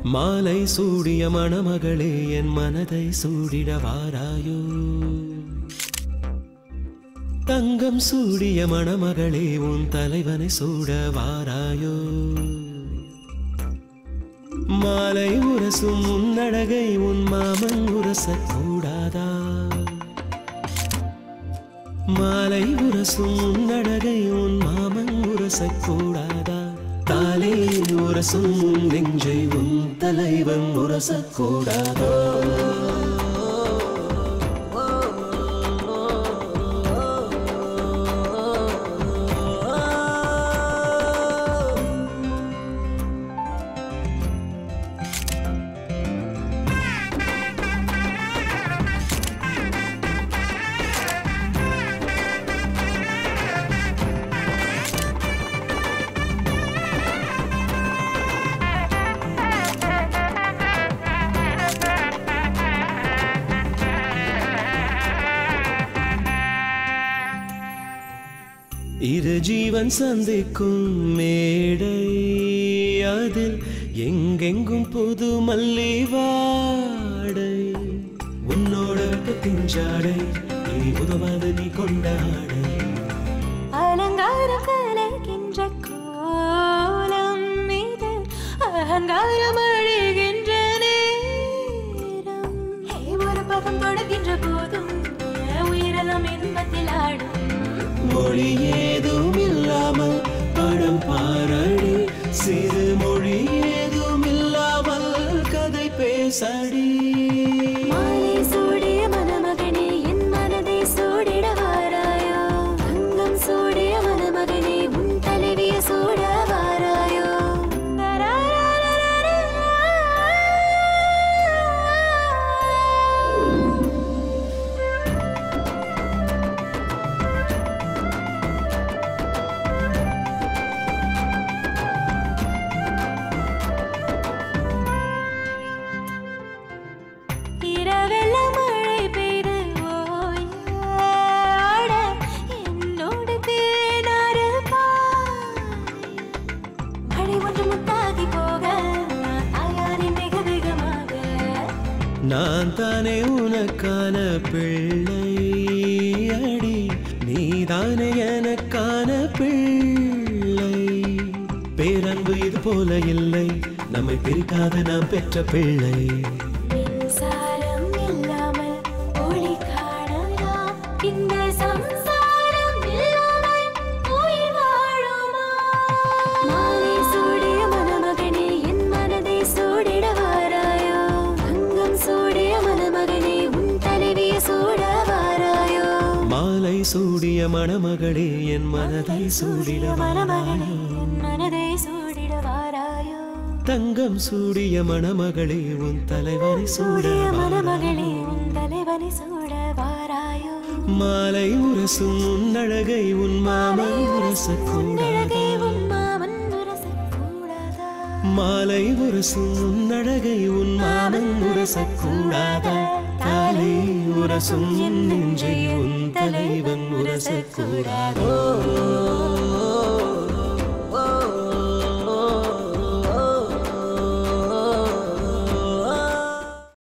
மாலை சூடிய மணமகளே என் மனதை சூடிட வாராயோ தங்கம் சூடிய மணமகளே உன் தலைவனை சூட வாராயோ மாலை உரசும் உன்னழகை உன் மாமன் உரசக் கூடாதா மாலை உரசும் உன்னழகை உன் மாமன் உரசக் கூடாதா தாலே உரசும் உன் நெஞ்சை உன் தலைவன் உரசக் கூடாதோ இரு ஜீவன் சந்திக்கும் மேடை அதில் எங்கெங்கும் புது மல்லி வாடை உன்னோட பிஞ்சாடை இனி உதவாது நீ கொண்டாடை அலங்காரம் கலைக்கின்ற கோலம் மீது அகங்காரம் அழிகின்ற நேரம் ஹே, ஒரு பதம் தொடுகின்ற போதும் உயிரெல்லாம் இன்பத்தில் ஆடும் மொழி ஏதும் இல்லாமல் படம் பாரடி சிறு மொழி ஏதும் இல்லாமல் கதை பேசடி மாலை சூடிய மணமகனே என் மனதை சூடிட வாராயோ தங்கம் சூடிய மணமகனே உன் தலைவிய சூட வாராயோ இரவெல்லாம் மழை பெய்து ஓயாட என்னோடு தேனாறு பாய். மழை ஒன்று முத்தாகி போக நான் தாயாரின் வெகு வேகமாக நான் தானே உனக்கான பிள்ளை அடி நீதானே எனக்கான பிள்ளை பேரன்பு இது போல இல்லை நம்மை பிரிக்காத நாம் பெற்ற பிள்ளை மின்சாரம் இல்லாமல் ஒளி காணலாம் இந்த சம்சாரம் இல்லாமல் உயிர் வாழுமா மாலை சூடிய மணமகனே என் மனதை சூடிட வாராயோ தங்கம் சூடிய மணமகனே உன் தலைவிய சூட வாராயோ மாலை சூடிய மணமகளே என் மனதை சூடிட மணமகனே என் மனதை சூடிட வாராயோ தங்கம் சூடிய மணமகளே உன் தலைவனை சூட சூடிய மணமகளே உன் தலைவனை சூட வாராயோ மாலை உரசும் உன்னழகை உன் மாமன் உரசக்கூடாதா உன்னழகை உன் மாமன் உரசக்கூடாதா? மாலை உரசும் உன்னழகை உன் மாமன் உரசக்கூடாதா தாலை உரசும் என் நெஞ்சை உன் தலைவன் உரசக்கூடாதோ